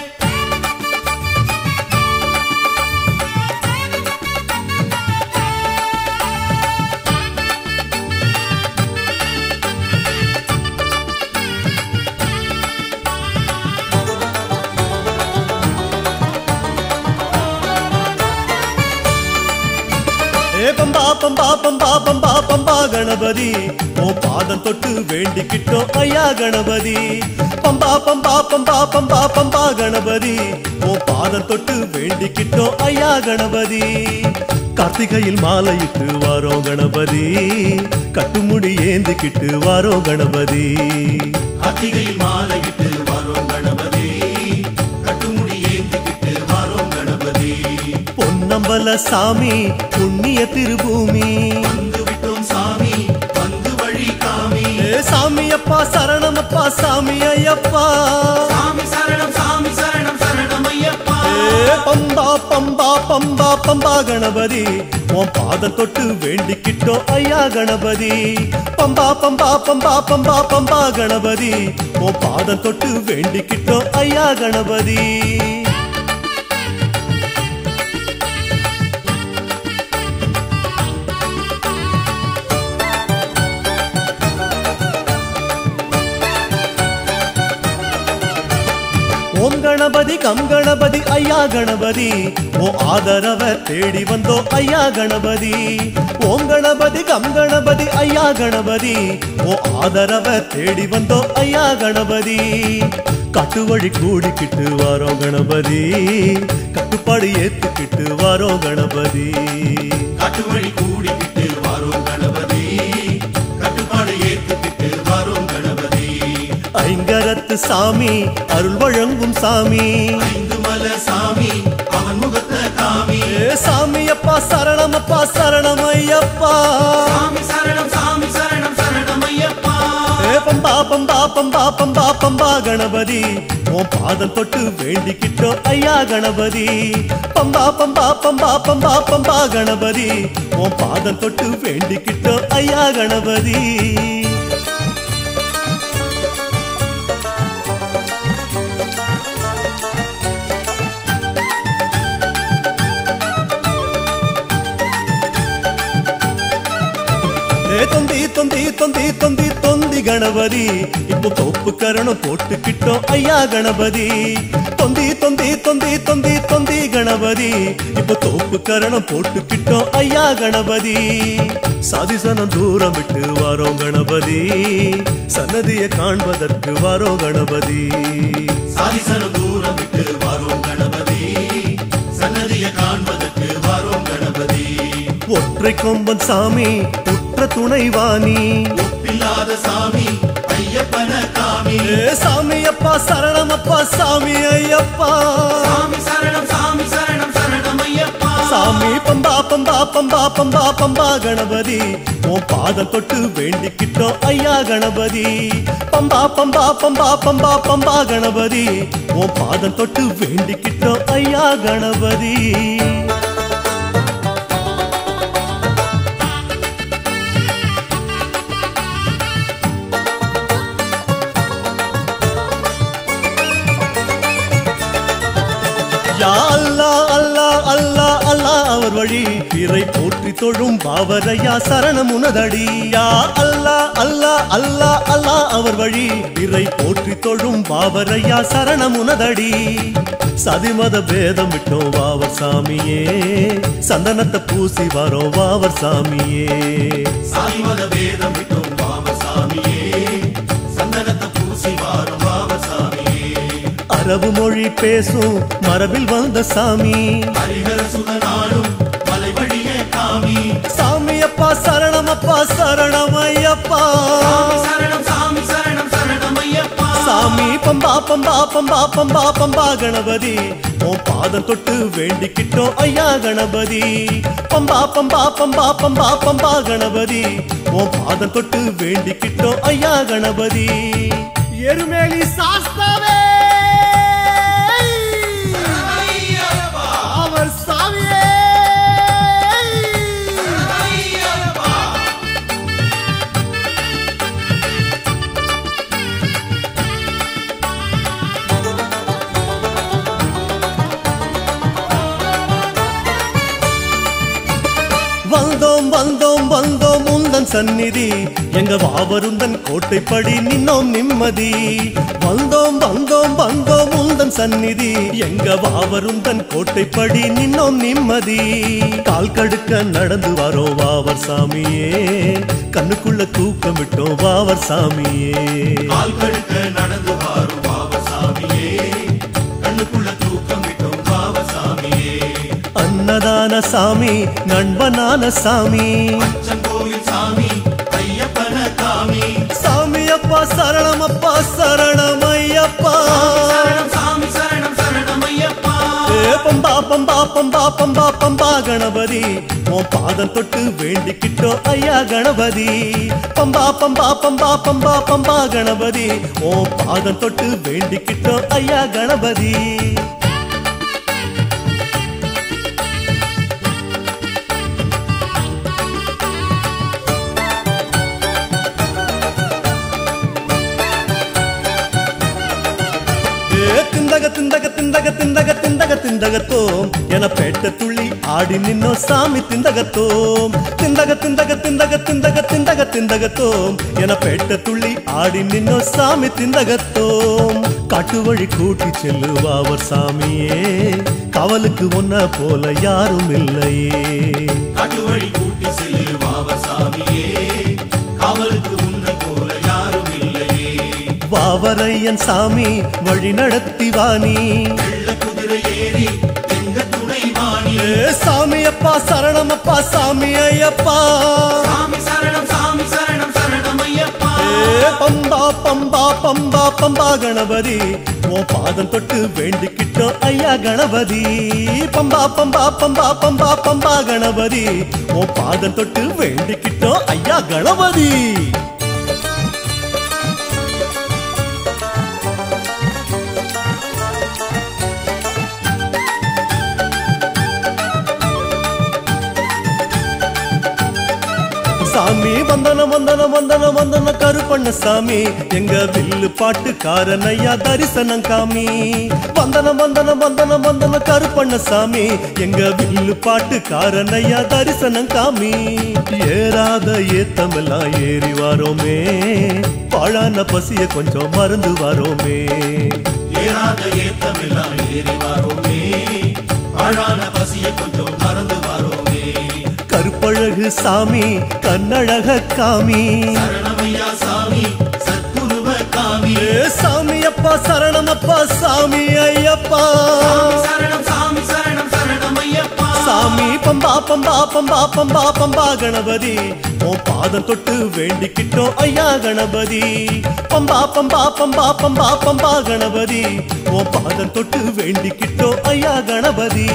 ஏ பம்பா பம்பா பம்பா பம்பா பம்பா கணபதி ஓ பாதம் தொட்டு வேண்டிக்கிட்டோம் ஐயா கணபதி பம்பா பம்பா பம்பா பம்பா பம்பா கணபதி ஓ பாதம் தொட்டு வேண்டிக்கிட்டோம் ஐயா கணபதி கார்த்திகையில் மாலையிட்டு வாரோம் கணபதி கட்டுமுடி ஏந்திக்கிட்டு வாரோம் கணபதி
கார்த்திகையில் மாலையிட்டு வாரோம் கணபதி கட்டுமுடி ஏந்திக்கிட்டு வாரோம் கணபதி
பொன்னம்பல சாமி புண்ணிய திருபூமி
வந்து விட்டோம் சாமி வந்து வழி காமி
ஏ சாமி அப்பா சரணமப்பா சாமி ஐயப்பா
சாமி சரணம் சாமி சரணம் சரணம் ஐயப்பா
ஏ பம்பா பம்பா பம்பா பம்பா கணபதி உன் பாதம் தொட்டு வேண்டிக்கிட்டோம் ஐயா கணபதி பம்பா பம்பா பம்பா பம்பா பம்பா கணபதி உன் பாதம் தொட்டு வேண்டிக்கிட்டோம் ஐயா கணபதி ஓம் கணபதி கம் கணபதி ஐயா கணபதி ஓ ஆதரவ தேடி வந்தோ ஐயா கணபதி ஓம் கணபதி கம் கணபதி ஐயா கணபதி ஓ ஆதரவ தேடி வந்தோ ஐயா கணபதி கட்டுவழி கூடிக்கிட்டு வாரோம் கணபதி கட்டுப்பாடு ஏத்துக்கிட்டு வாரோம் கணபதி
காட்டு வழி கூடிக்கிட்டு வாரோம் கணபதி கட்டுப்பாடு ஏத்துக்கிட்டு வாரோம் கணபதி
ஐங்கரத்து சாமி அருள் வழங்கும் சாமி
ஐந்து மல சாமி அவன் முகத்த காமி
ஏ சாமி அப்பா சரணமப்பா சரணம் ஐயப்பா
சாமி சரணம் சாமி சரணம் சரணம் ஐயப்பா
ஏ பம்பா பம்பா பம்பா பம்பா பம்பா கணபதி உன் பாதம் தொட்டு வேண்டிக்கிட்டோம் ஐயா கணபதி பம்பா பம்பா பம்பா பம்பா பம்பா கணபதி உன் பாதம் தொட்டு வேண்டிக்கிட்டோம் ஐயா கணபதி ஏ தொந்தி தொந்தி தொந்தி தொந்தி தொந்தி கணபதி இப்போ தோப்பு கரணம் போட்டுக்கிட்டோம் ஐயா கணபதி தொந்தி தொந்தி தொந்தி தொந்தி தொந்தி கணபதி இப்போ தோப்பு கரணம் போட்டுக்கிட்டோம் ஐயா கணபதி சாதிசனம் தூரம் விட்டு வாரோம் கணபதி சன்னதியை காண்பதற்கு வாரோம் கணபதி
சாதிசனம் தூரம் விட்டு வரும் கணபதி சன்னதியை காண்பதற்கு வரும் கணபதி
ஒற்றை கொம்பன் சாமி உற்ற துணைவாணி
ஒப்பில்லாத சாமி ஐயப்பன காமி
ஏ சாமி அப்பா சரணம் அப்பா சாமி ஐயப்பா
சாமி சரணம் சாமி சரணம் சரணம் ஐயப்பா
சாமி பம்பா பம்பா பம்பா பம்பா பம்பா கணபதி உன் பாதம் தொட்டு வேண்டிக்கிட்டோம் ஐயா கணபதி பம்பா பம்பா பம்பா பம்பா பம்பா கணபதி உன் பாதம் தொட்டு வேண்டிக்கிட்டோம் ஐயா கணபதி யா அல்லா அல்லா அல்லா அல்லா அவர் வழி பிறை போற்றி தொழும் பாவரையா சரணம் உனதடி யா அல்லா அல்லா அல்லா அல்லா அவர் வழி பிறை போற்றி தொழும் பாவரையா சரணம் உனதடி சதிமத பேதம் விட்டோம் வாவர் சாமியே சந்தனத்தை பூசி வரோம் வாவர் சாமியே
சாதிமத வேதம் விட்டும் வாம சாமியே சந்தனத்தை பூசி வாரும் வாம சாமியே
அரபு மொழி பேசும் மரபில் வந்த சாமி
ஹரிஹர சுதனாடும் மலை வழியே காமி
சாமி அப்பா சரணம் அப்பா சரணம் ஐயப்பா
சாமி சரணம் சாமி சரணம் சரணம் ஐயப்பா
சாமி பம்பா பம்பா பம்பா பம்பா பம்பா கணபதி உன் பாதம் தொட்டு வேண்டிக்கிட்டோம் ஐயா கணபதி பம்பா பம்பா பம்பா பம்பா பம்பா கணபதி உன் பாதம் தொட்டு வேண்டிக்கிட்டோம் ஐயா கணபதி
எருமேலி சாஸ்தாவே அவர் சாமியே
வந்தோம் வந்தோம் வந்தோம் உந்தன் சந்நிதி எங்க வாவருந்தன் கோட்டைப்படி நின்னோம் நிம்மதி வந்தோம் வந்தோம் வந்தோம் உந்தன் சந்நிதி எங்க வாவருந்தன் கோட்டைப்படி நின்னோம் நிம்மதி கால் கடுக்க நடந்து வரோம் வாவர் சாமியே கண்ணுக்குள்ள தூக்கம் விட்டோம் வாவர் சாமியே
கால் கடுக்க நடந்து வாரும் வாவ சாமியே கண்ணுக்குள்ள தூக்கம் விட்டும் வாவ சாமியே
அன்னதான சாமி நண்பனான சாமி
அச்சங்கோயில் சாமி ஐயப்பன காமி
சாமி அப்பா சரணம் அப்பா சரணம் ஐயப்பா
சரணம் சாமி சரணம் சரணம் ஐயப்பா
ஏ பம்பா பம்பா பம்பா பம்பா பம்பா கணபதி உன் பாதம் தொட்டு வேண்டிக்கிட்டோம் ஐயா கணபதி பம்பா பம்பா பம்பா பம்பா பம்பா கணபதி உன் பாதம் தொட்டு வேண்டிக்கிட்டோம் ஐயா கணபதி ஏ திந்தக திந்தக திந்தக திந்தக திந்தக திந்தகத்தோம் என பேட்ட துள்ளி ஆடி நின்னோ சாமி திந்தகத்தோம் திந்தக திந்தக திந்தக திந்தக திந்தக திந்தகத்தோம் என பேட்ட துள்ளி ஆடி நின்னோ சாமி திந்தகத்தோம் காட்டு வழி கூட்டி செல்லுவாவர் சாமியே காவலுக்கு ஒன்ன போல யாரும் இல்லையே
காட்டு வழி கூட்டி செல்லு வாவ சாமியே காவலுக்கு உன்னை போல யாரும் இல்லையே
வாவரையன் சாமி வழி நடத்தி வாணி
வெள்ள குதிரை ஏறி எங்க துணை வாணி
ஏ சாமி அப்பா சரணம் அப்பா சாமி ஐயப்பா
சாமி சரணம் சாமி சரணம் சரணம் ஐயப்பா
ஏ பம்பா பம்பா பம்பா பம்பா கணபதி உன் பாதம் தொட்டு வேண்டிக்கிட்டோம் ஐயா கணபதி பம்பா பம்பா பம்பா பம்பா பம்பா கணபதி உன் பாதம் தொட்டு வேண்டிக்கிட்டோம் ஐயா கணபதி சாமி வந்தன வந்தன வந்தன வந்தன கருப்பண்ண சாமி எங்க வில்லு பாட்டுக்காரன் ஐயா தரிசனம் காமி வந்தன வந்தன வந்தன வந்தன கருப்பண்ண சாமி எங்க வில்லு பாட்டுக்காரன் ஐயா தரிசனம் காமி ஏறாத ஏத்தமெல்லாம் ஏறி வாரோமே பாழான பசிய கொஞ்சம் மறந்து வரோமே
ஏறாத ஏத்தமெல்லாம் ஏறி வாரோமே ஆழான பசிய கொஞ்சம் மறந்து வாரோமே
கருப்பழகு சாமி கண்ணழக காமி
சரணமையா சாமி சத்குருவ காமி
ஏ சாமி அப்பா சரணம் அப்பா சாமி ஐயப்பா
சரணம் சாமி சரணம் சரணம் ஐயப்பா
சாமி பம்பா பம்பா பம்பா பம்பா பம்பா கணபதி உன் பாதம் தொட்டு வேண்டிக்கிட்டோம் ஐயா கணபதி பம்பா பம்பா பம்பா பம்பா பம்பா கணபதி உன் பாதம் தொட்டு வேண்டிக்கிட்டோம் ஐயா கணபதி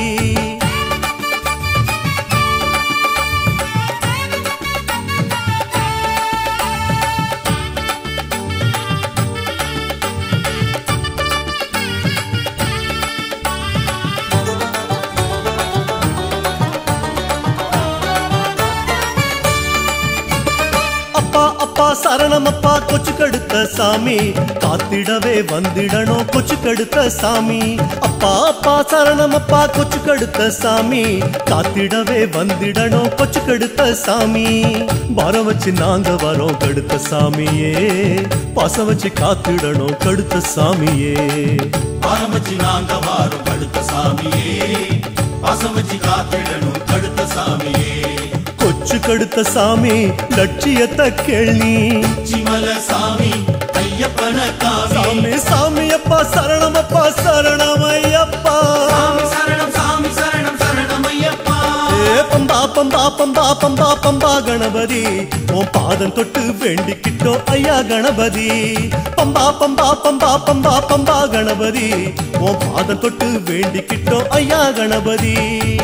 அப்பா அப்பா சரணம் அப்பா கொச்சு கடுத்த சாமி காத்திடவே வந்திடணும் கொச்சு கடுத்த சாமி அப்பா அப்பா சரணம் அப்பா கொச்சு கடுத்த சாமி காத்திடவே வந்திடணும் கொச்சு கடுத்த சாமி வர வச்சு நாங்க வரோம் கடுத்த சாமியே பாசம் வச்சு காத்திடணும் கடுத்த சாமியே
ஆரம்பிச்சு நாங்க வாரும் கடுத்த சாமியே பாசம் வச்சு காத்திடணும் கடுத்த சாமியே
கொச்சு கடுத்த சாமி லட்சியத்தை கேள்வி
சிமல சாமி ஐயப்பன காமி
சாமி சாமி அப்பா சரணம் அப்பா சரணம் ஐயப்பா
சாமி சரணம் சாமி சரணம் சரணம் ஐயப்பா
ஏ பம்பா பம்பா பம்பா பம்பா பம்பா கணபதி உன் பாதம் தொட்டு வேண்டிக்கிட்டோம் ஐயா கணபதி பம்பா பம்பா பம்பா பம்பா பம்பா கணபதி உன் பாதம் தொட்டு வேண்டிக்கிட்டோம் ஐயா கணபதி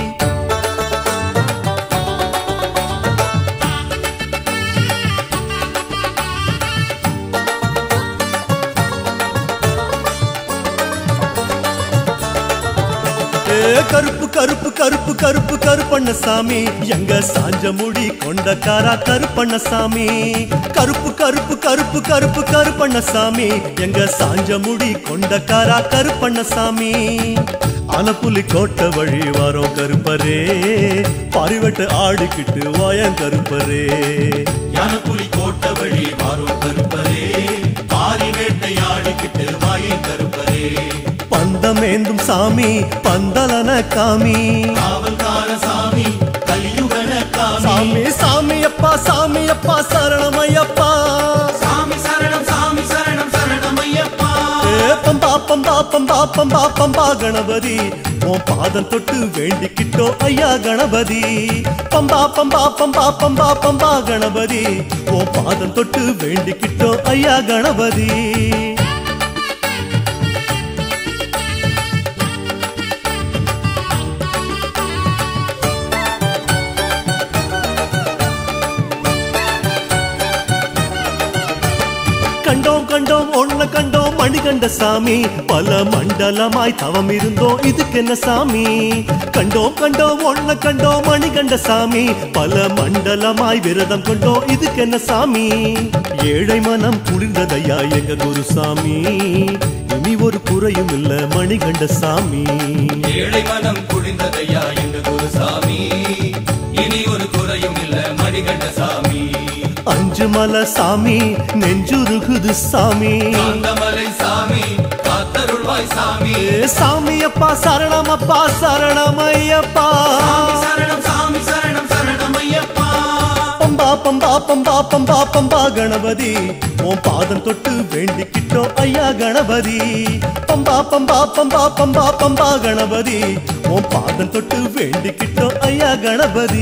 ஏ கருப்பு கருப்பு கருப்பு கருப்பு கருப்பண்ண சாமி எங்க சாஞ்ச முடி கொண்டக்காரா கருப்பண்ண சாமி கருப்பு கருப்பு கருப்பு கருப்பு கருப்பண்ண சாமி எங்க சாஞ்ச முடி கொண்டக்காரா கருப்பண்ண சாமி அனப்புலி கோட்டை வழி வரோம் கருப்பரே பாரிவட்ட ஆடிக்கிட்டு வாயம் கருப்பரே
யானப்புலி கோட்ட வழி வாரும் கருப்பரே பாரி வேட்டையாடிக்கிட்டு வாயை கருப்பரே
பந்தமேந்தும் சாமி பந்தலன காமி
காவல்கார சாமி கலியுகன காமி
சாமி சாமி அப்பா சாமி அப்பா சரணமையப்பா
சாமி சரணம் சாமி சரணம் சரணம் ஐயப்பா
ஏ பம்பா பம்பா பம்பா பம்பா பம்பா கணபதி உன் பாதம் தொட்டு வேண்டிக்கிட்டோம் ஐயா கணபதி பம்பா பம்பா பம்பா பம்பா பம்பா கணபதி உன் பாதம் தொட்டு வேண்டிக்கிட்டோம் ஐயா கணபதி கண்டோம் கண்டோம் ஒன்ன கண்டோம் மணிகண்ட சாமி பல மண்டலமாய் தவம் இருந்தோம் இதுக்கென்ன சாமி கண்டோம் கண்டோம் ஒன்ன கண்டோம் மணிகண்ட சாமி பல மண்டலமாய் விரதம் கொண்டோம் இதுக்கென்ன சாமி ஏழை மனம் குளிர்ந்ததையா எங்க குருசாமி இனி ஒரு குறையும் இல்ல மணிகண்ட சாமி
ஏழை மனம் குடிந்ததையா எங்க குருசாமி இனி ஒரு குறையும் இல்ல மணிகண்ட சாமி
அஞ்சு மலை சாமி நெஞ்சுருகுது சாமி
காந்தமலை சாமி காத்தருள்வாய் சாமி
ஏ சாமி அப்பா சரணம் அப்பா சரணம் ஐயப்பா
சாமி சரணம் சாமி சரணம் சரணம் ஐயப்பா
பம்பா பம்பா பம்பா பம்பா பம்பா கணபதி உன் பாதம் தொட்டு வேண்டிக்கிட்டோம் ஐயா கணபதி பம்பா பம்பா பம்பா பம்பா பம்பா கணபதி உன் பாதம் தொட்டு வேண்டிக்கிட்டோம் ஐயா கணபதி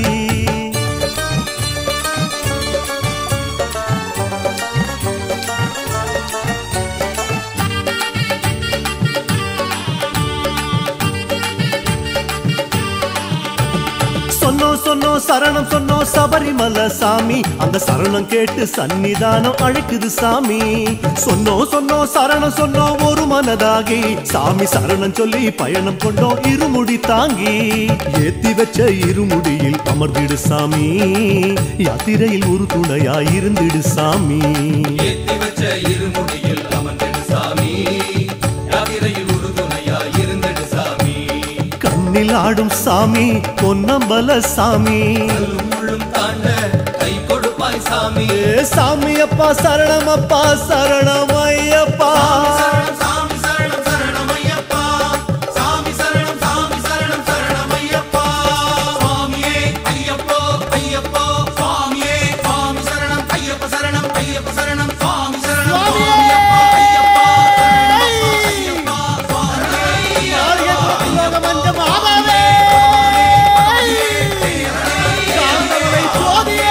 சொன்னோம் சொன்னோம் சரணம் சொன்னோம் சபரிமலை சாமி அந்த சரணம் கேட்டு சன்னிதானம் அழைக்குது சாமி சொன்னோம் சொன்னோம் சரணம் சொன்னோம் ஒரு மனதாகி சாமி சரணம் சொல்லி பயணம் கொண்டோம் இருமுடி தாங்கி ஏத்தி வச்ச இருமுடியில் அமர்ந்திடு சாமி யாத்திரையில் ஒரு துணையாய் இருந்திடு சாமி
ஏத்தி வச்ச இருமுடியில் அமர்ந்திடு சாமி யாத்திரையில் உறுதுணையா இருந்திடு சாமி
கண்ணில் ஆடும் சாமி பொன்னம்பல சாமி
கல்லும் முள்ளும் தாண்ட கை கொடுப்பாய் சாமி சாமி
ஏ சாமி அப்பா சரணம் அப்பா சரணம் ஐயப்பா
சரணம் சாமி சரணம் சரணம் ஐயப்பா சாமி சரணம் சாமி சரணம் சரணம் ஐயப்பா சுவாமியே ஐயப்போ ஐயப்போ சுவாமியே சுவாமி சரணம் ஐயப்ப சரணம் ஐயப்ப சரணம் சுவாமி சரணம்
சுவாமியே!
ஐயப்பா ஐயப்பா சுவாமியே
ஆரியத்துலோக மஞ்ச மாதாவே சாந்தமலை ஜோதியே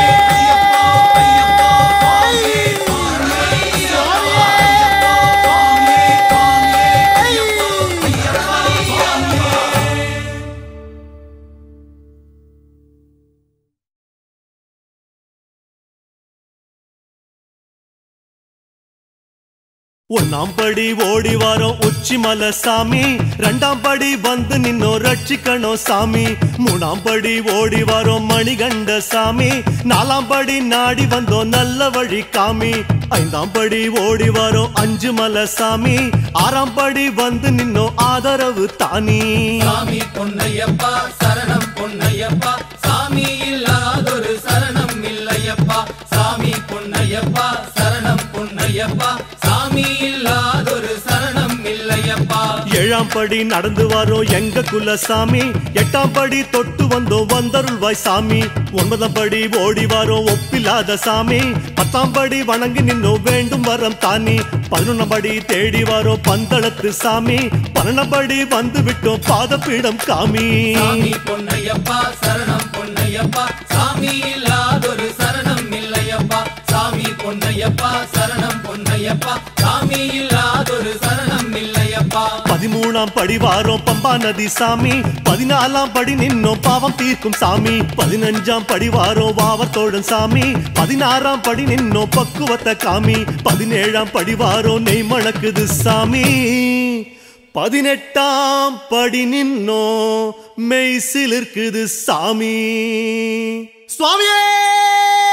ஒன்னாம் படி ஓடி வாரோம் உச்சி மலை சாமி ரெண்டாம் படி வந்து நின்னோ ரட்சிக்கணும் சாமி மூணாம் படி ஓடி வாரோம் மணிகண்ட சாமி நாலாம் படி நாடி வந்தோம் நல்ல வழி காமி ஐந்தாம் படி ஓடி வாரோம் அஞ்சு மலை சாமி ஆறாம் படி வந்து நின்னோ ஆதரவு தானி
சாமி பொன்னையப்பா சரணம் பொன்னையப்பா சாமி இல்லாதொரு சரணம் இல்லையப்பா சாமி பொன்னையப்பா சரணம் பொன்னையப்பா சாமி இல்லாதொரு சரணம் இல்லையப்பா
ஏழாம் படி நடந்து வரோம் எங்க குலசாமி எட்டாம் படி தொட்டு வந்தோம் வந்தருள்வாய் சாமி ஒன்பதாம் படி ஓடி வரோம் ஒப்பில்லாத சாமி பத்தாம் படி வணங்கி நின்னோம் வேண்டும் வரம் தானி பதினொன்னாம் படி தேடி வரோம் பந்தளத்து சாமி பன்னெண்டாம் படி வந்து விட்டோம் பாதபீடம் காமி
சாமி பொன்னையப்பா சரணம் பொன்னையப்பா சாமி இல்லாதொரு சரணம் இல்லையப்பா சாமி பொன்னையப்பா சரணம் பொன்னையப்பா சாமி இல்லாதொரு சரணம் இல்லையப்பா
பதிமூணாம் படி வாரோம் பம்பா நதி சாமி பதினாலாம் படி நின்னோம் பாவம் தீர்க்கும் சாமி பதினஞ்சாம் படி வாரோம் வாவத்தோழன் சாமி பதினாறாம் படி நின்னோம் பக்குவத்தை காமி பதினேழாம் படி வாரோம் நெய் மணக்குது சாமி பதினெட்டாம் படி நின்னோம் மெய் சிலிர்க்குது சாமி
சுவாமியே